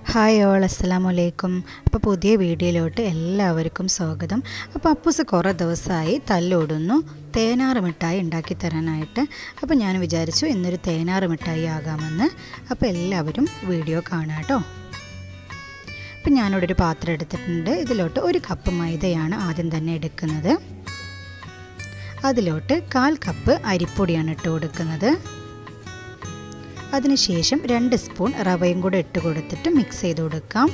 hi all അസ്സലാമു അലൈക്കും അപ്പോൾ പുതിയ വീഡിയോയിലോട്ട് എല്ലാവർക്കും സ്വാഗതം അപ്പോൾ അപ്പൂസ് കുറേ ദിവസമായി തല്ലോടുന്നു തേനാറ് മിഠായി ഉണ്ടാക്കി തരാനായിട്ട് അപ്പോൾ ഞാൻ വിചാരിച്ചു ഇന്നൊരു തേനാറ് മിഠായി ആകാമെന്ന് അപ്പോൾ എല്ലാവരും വീഡിയോ കാണാം കേട്ടോ അപ്പം ഞാനിവിടെ ഒരു പാത്രം എടുത്തിട്ടുണ്ട് ഇതിലോട്ട് ഒരു കപ്പ് മൈദയാണ് ആദ്യം തന്നെ എടുക്കുന്നത് അതിലോട്ട് കാൽ കപ്പ് അരിപ്പൊടിയാണ് ഇട്ട് കൊടുക്കുന്നത് അതിനുശേഷം രണ്ട് സ്പൂൺ റവയും കൂടെ ഇട്ട് കൊടുത്തിട്ട് മിക്സ് ചെയ്ത് കൊടുക്കാം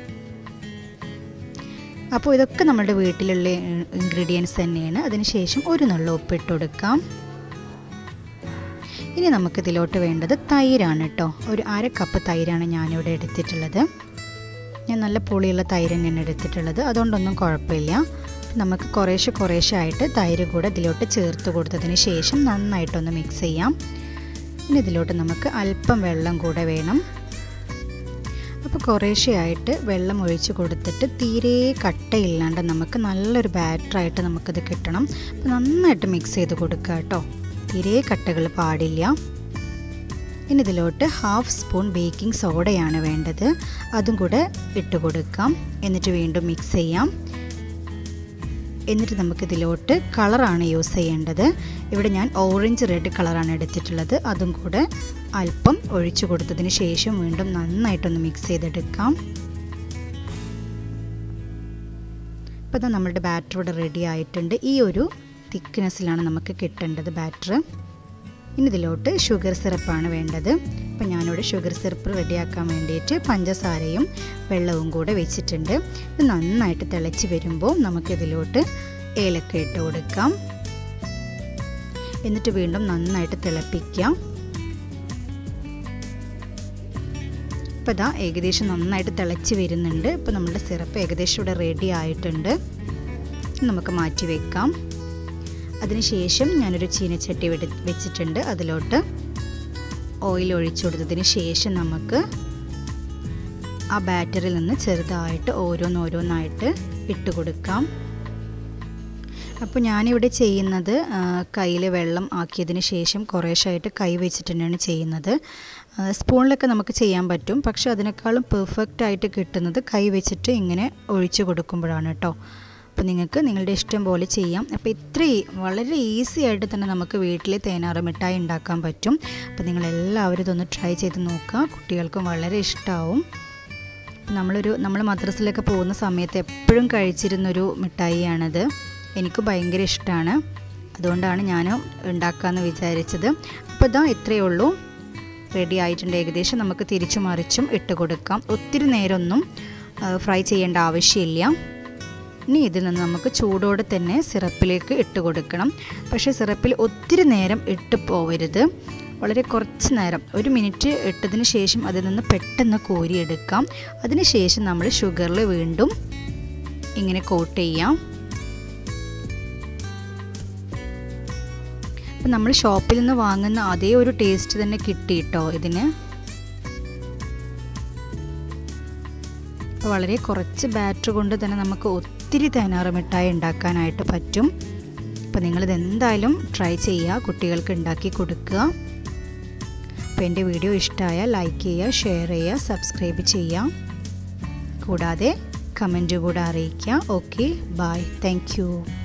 അപ്പോൾ ഇതൊക്കെ നമ്മുടെ വീട്ടിലുള്ള ഇൻഗ്രീഡിയൻസ് തന്നെയാണ് അതിനുശേഷം ഒരു നുള്ള ഉപ്പ് ഇട്ട് കൊടുക്കാം ഇനി നമുക്ക് ഇതിലോട്ട് വേണ്ടത് തൈരാണ് കേട്ടോ ഒരു അര കപ്പ് തൈരാണ് ഞാനിവിടെ എടുത്തിട്ടുള്ളത് ഞാൻ നല്ല പുളിയുള്ള തൈര് തന്നെയാണ് എടുത്തിട്ടുള്ളത് അതുകൊണ്ടൊന്നും കുഴപ്പമില്ല നമുക്ക് കുറേശ്ശെ കുറേശ്ശെ ആയിട്ട് തൈര് കൂടെ ഇതിലോട്ട് ചേർത്ത് കൊടുത്തതിന് ശേഷം നന്നായിട്ടൊന്ന് മിക്സ് ചെയ്യാം ഇനി ഇതിലോട്ട് നമുക്ക് അല്പം വെള്ളം കൂടെ വേണം അപ്പോൾ കുറേശ്ശെയായിട്ട് വെള്ളം ഒഴിച്ച് കൊടുത്തിട്ട് തീരെ കട്ടയില്ലാണ്ട് നമുക്ക് നല്ലൊരു ബാറ്ററായിട്ട് നമുക്കിത് കിട്ടണം അപ്പോൾ നന്നായിട്ട് മിക്സ് ചെയ്ത് കൊടുക്കുക കേട്ടോ തീരെ കട്ടകൾ പാടില്ല ഇനി ഇതിലോട്ട് ഹാഫ് സ്പൂൺ ബേക്കിംഗ് സോഡയാണ് വേണ്ടത് അതും കൂടെ ഇട്ട് കൊടുക്കാം എന്നിട്ട് വീണ്ടും മിക്സ് ചെയ്യാം എന്നിട്ട് നമുക്കിതിലോട്ട് കളറാണ് യൂസ് ചെയ്യേണ്ടത് ഇവിടെ ഞാൻ ഓറഞ്ച് റെഡ് കളറാണ് എടുത്തിട്ടുള്ളത് അതും കൂടെ അല്പം ഒഴിച്ചു കൊടുത്തതിന് ശേഷം വീണ്ടും നന്നായിട്ടൊന്ന് മിക്സ് ചെയ്തെടുക്കാം ഇപ്പോൾ ഇതാ നമ്മുടെ ബാറ്റർ ഇവിടെ റെഡി ആയിട്ടുണ്ട് ഈ ഒരു തിക്നെസ്സിലാണ് നമുക്ക് കിട്ടേണ്ടത് ബാറ്റർ ഇനി ഇതിലോട്ട് ഷുഗർ സിറപ്പാണ് വേണ്ടത് അപ്പോൾ ഞാനിവിടെ ഷുഗർ സിറപ്പ് റെഡിയാക്കാൻ വേണ്ടിയിട്ട് പഞ്ചസാരയും വെള്ളവും കൂടെ വെച്ചിട്ടുണ്ട് ഇത് നന്നായിട്ട് തിളച്ച് വരുമ്പോൾ നമുക്കിതിലോട്ട് ഏലക്ക ഇട്ട് കൊടുക്കാം എന്നിട്ട് വീണ്ടും നന്നായിട്ട് തിളപ്പിക്കാം ഇപ്പോൾ ഇതാ ഏകദേശം നന്നായിട്ട് തിളച്ച് വരുന്നുണ്ട് ഇപ്പോൾ നമ്മുടെ സിറപ്പ് ഏകദേശം ഇവിടെ റെഡി ആയിട്ടുണ്ട് നമുക്ക് മാറ്റി വെക്കാം അതിനുശേഷം ഞാനൊരു ചീനച്ചട്ടി വെച്ചിട്ടുണ്ട് അതിലോട്ട് ഓയിൽ ഒഴിച്ചു കൊടുത്തതിന് ശേഷം നമുക്ക് ആ ബാറ്ററിൽ നിന്ന് ചെറുതായിട്ട് ഓരോന്നോരോന്നായിട്ട് ഇട്ട് കൊടുക്കാം അപ്പോൾ ഞാനിവിടെ ചെയ്യുന്നത് കയ്യിൽ വെള്ളം ആക്കിയതിന് ശേഷം കുറേശ്ശായിട്ട് കൈ വെച്ചിട്ട് തന്നെയാണ് ചെയ്യുന്നത് സ്പൂണിലൊക്കെ നമുക്ക് ചെയ്യാൻ പറ്റും പക്ഷെ അതിനേക്കാളും പെർഫെക്റ്റ് ആയിട്ട് കിട്ടുന്നത് കൈ വെച്ചിട്ട് ഇങ്ങനെ ഒഴിച്ചു കൊടുക്കുമ്പോഴാണ് കേട്ടോ അപ്പോൾ നിങ്ങൾക്ക് നിങ്ങളുടെ ഇഷ്ടം പോലെ ചെയ്യാം അപ്പോൾ ഇത്ര വളരെ ഈസി ആയിട്ട് തന്നെ നമുക്ക് വീട്ടിൽ തേനാറ് മിഠായി ഉണ്ടാക്കാൻ പറ്റും അപ്പോൾ നിങ്ങളെല്ലാവരും ഇതൊന്ന് ട്രൈ ചെയ്ത് നോക്കുക കുട്ടികൾക്കും വളരെ ഇഷ്ടമാവും നമ്മളൊരു നമ്മൾ മദ്രസിലൊക്കെ പോകുന്ന സമയത്ത് എപ്പോഴും കഴിച്ചിരുന്നൊരു മിഠായിയാണിത് എനിക്ക് ഭയങ്കര ഇഷ്ടമാണ് അതുകൊണ്ടാണ് ഞാൻ ഉണ്ടാക്കാമെന്ന് വിചാരിച്ചത് അപ്പോൾ ഇതാ ഇത്രയേ ഉള്ളൂ റെഡി ആയിട്ടുണ്ട് ഏകദേശം നമുക്ക് തിരിച്ചു മറിച്ചും ഇട്ട് കൊടുക്കാം ഒത്തിരി നേരമൊന്നും ഫ്രൈ ചെയ്യേണ്ട ആവശ്യമില്ല ഇനി ഇതിൽ നിന്ന് നമുക്ക് ചൂടോടെ തന്നെ സിറപ്പിലേക്ക് ഇട്ട് കൊടുക്കണം പക്ഷേ സിറപ്പിൽ ഒത്തിരി നേരം ഇട്ട് പോവരുത് വളരെ കുറച്ച് നേരം ഒരു മിനിറ്റ് ഇട്ടതിന് ശേഷം അതിൽ നിന്ന് പെട്ടെന്ന് കോരിയെടുക്കാം അതിന് ശേഷം നമ്മൾ ഷുഗറിൽ വീണ്ടും ഇങ്ങനെ കോട്ട് ചെയ്യാം അപ്പം നമ്മൾ ഷോപ്പിൽ നിന്ന് വാങ്ങുന്ന അതേ ഒരു ടേസ്റ്റ് തന്നെ കിട്ടിയിട്ടോ ഇതിന് അപ്പോൾ വളരെ കുറച്ച് ബാറ്റർ കൊണ്ട് തന്നെ നമുക്ക് ഒത്തിരി തേനാറ് മിഠായി ഉണ്ടാക്കാനായിട്ട് പറ്റും അപ്പോൾ നിങ്ങളിത് എന്തായാലും ട്രൈ ചെയ്യുക കുട്ടികൾക്ക് ഉണ്ടാക്കി കൊടുക്കുക അപ്പോൾ എൻ്റെ വീഡിയോ ഇഷ്ടമായാൽ ലൈക്ക് ചെയ്യുക ഷെയർ ചെയ്യുക സബ്സ്ക്രൈബ് ചെയ്യുക കൂടാതെ കമൻറ്റ് കൂടെ അറിയിക്കുക ഓക്കെ ബായ് താങ്ക്